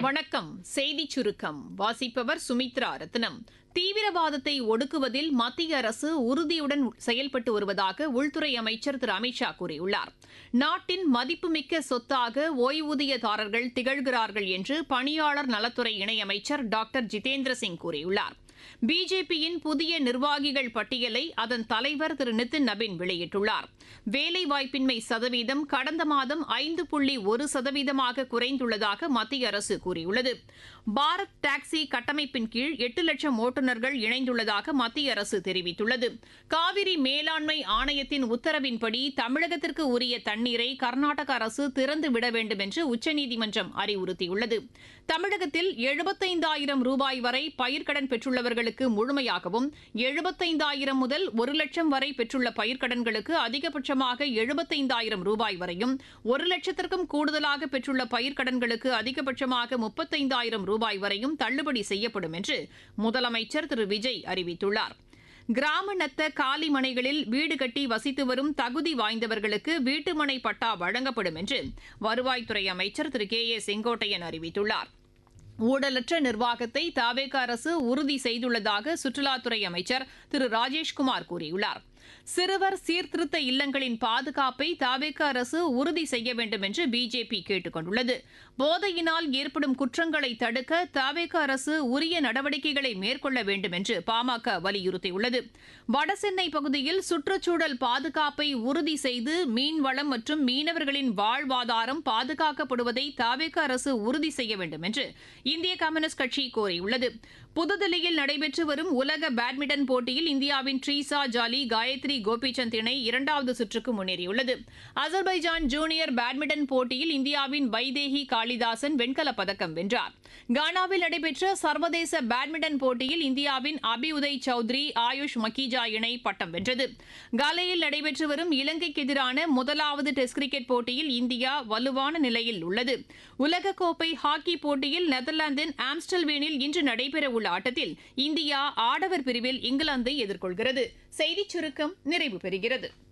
வணக்கம் செய்தி சுருக்கம் வாசிப்பவர் சுமித்ரா ரத்னம் தீவிரவாதத்தை ஒடுக்குவதில் மத்திய அரசு உறுதியுடன் செயல்பட்டு வருவதாக உள்துறை அமைச்சர் திரு அமித்ஷா கூறியுள்ளார் நாட்டின் மதிப்புமிக்க சொத்தாக ஓய்வூதியதாரர்கள் திகழ்கிறார்கள் என்று பணியாளர் நலத்துறை இணையமைச்சர் டாக்டர் ஜிதேந்திர சிங் கூறியுள்ளார் பிஜேபியின் புதிய நிர்வாகிகள் பட்டியலை அதன் தலைவர் திரு நிதின் நபின் வெளியிட்டுள்ளார் வேலைவாய்ப்பின்மை சதவீதம் கடந்த மாதம் ஐந்து புள்ளி ஒரு சதவீதமாக குறைந்துள்ளதாக மத்திய அரசு கூறியுள்ளது பாரத் டாக்ஸி கட்டமைப்பின் கீழ் எட்டு லட்சம் ஓட்டுநர்கள் இணைந்துள்ளதாக மத்திய அரசு தெரிவித்துள்ளது காவிரி மேலாண்மை ஆணையத்தின் உத்தரவின்படி தமிழகத்திற்கு உரிய தண்ணீரை கர்நாடக அரசு திறந்து விட வேண்டும் என்று உச்சநீதிமன்றம் அறிவுறுத்தியுள்ளது தமிழகத்தில் எழுபத்தைந்தாயிரம் ரூபாய் வரை பயிர்க்கடன் பெற்றுள்ளவர்களுக்கு முழுமையாகவும் எழுபத்தைந்தாயிரம் முதல் ஒரு லட்சம் வரை பெற்றுள்ள பயிர்க்கடன்களுக்கு அதிகபட்சமாக எழுபத்தைந்தாயிரம் ரூபாய் வரையும் ஒரு லட்சத்திற்கும் கூடுதலாக பெற்றுள்ள பயிர்க்கடன்களுக்கு அதிகபட்சமாக முப்பத்தைந்தாயிரம் ரூபாய் வரையும் தள்ளுபடி செய்யப்படும் என்று முதலமைச்சர் திரு விஜய் அறிவித்துள்ளார் கிராம நத்த காலி மனைகளில் வீடு கட்டி வசித்து வரும் தகுதி வாய்ந்தவர்களுக்கு வீட்டுமனை பட்டா வழங்கப்படும் என்று வருவாய்த்துறை அமைச்சர் திரு கே ஏ செங்கோட்டையன் அறிவித்துள்ளார் ஊழலற்ற நிர்வாகத்தை தாவேக அரசு உறுதி செய்துள்ளதாக சுற்றுலாத்துறை அமைச்சர் திரு ராஜேஷ்குமார் கூறியுள்ளார் சிறுவர் சீர்திருத்த இல்லங்களின் பாதுகாப்பை தாவேக அரசு உறுதி செய்ய வேண்டும் என்று பிஜேபி கேட்டுக் கொண்டுள்ளது போதையினால் ஏற்படும் குற்றங்களை தடுக்க தாவேக அரசு உரிய நடவடிக்கைகளை மேற்கொள்ள வேண்டும் என்று பாமக வலியுறுத்தியுள்ளது வடசென்னை பகுதியில் சுற்றுச்சூழல் பாதுகாப்பை உறுதி செய்து மீன்வளம் மற்றும் மீனவர்களின் வாழ்வாதாரம் பாதுகாக்கப்படுவதை தாவேக அரசு உறுதி செய்ய வேண்டும் என்று இந்திய கம்யூனிஸ்ட் கட்சி கோரியுள்ளது புதுதில்லியில் நடைபெற்று வரும் உலக பேட்மிண்டன் போட்டியில் இந்தியாவின் ட்ரீசா ஜாலி காயத்ரி கோபிசந்த் இணை இரண்டாவது சுற்றுக்கு முன்னேறியுள்ளது அசர்பைஜான் ஜூனியர் பேட்மிண்டன் போட்டியில் இந்தியாவின் வைதேகி காளிதாசன் வெண்கலப் பதக்கம் வென்றார் கானாவில் நடைபெற்ற சர்வதேச பேட்மிண்டன் போட்டியில் இந்தியாவின் அபியுதய் சௌத்ரி ஆயுஷ் மக்கீஜா இணை பட்டம் வென்றது காலையில் நடைபெற்று வரும் இலங்கைக்கு எதிரான முதலாவது டெஸ்ட் கிரிக்கெட் போட்டியில் இந்தியா வலுவான நிலையில் உள்ளது உலகக்கோப்பை ஹாக்கி போட்டியில் நெதர்லாந்தின் ஆம்ஸ்டல்வேனில் இன்று நடைபெறவுள்ள ஆட்டத்தில் இந்தியா ஆடவர் பிரிவில் இங்கிலாந்தை எதிர்கொள்கிறது செய்திச் சுருக்கம் நிறைவு பெறுகிறது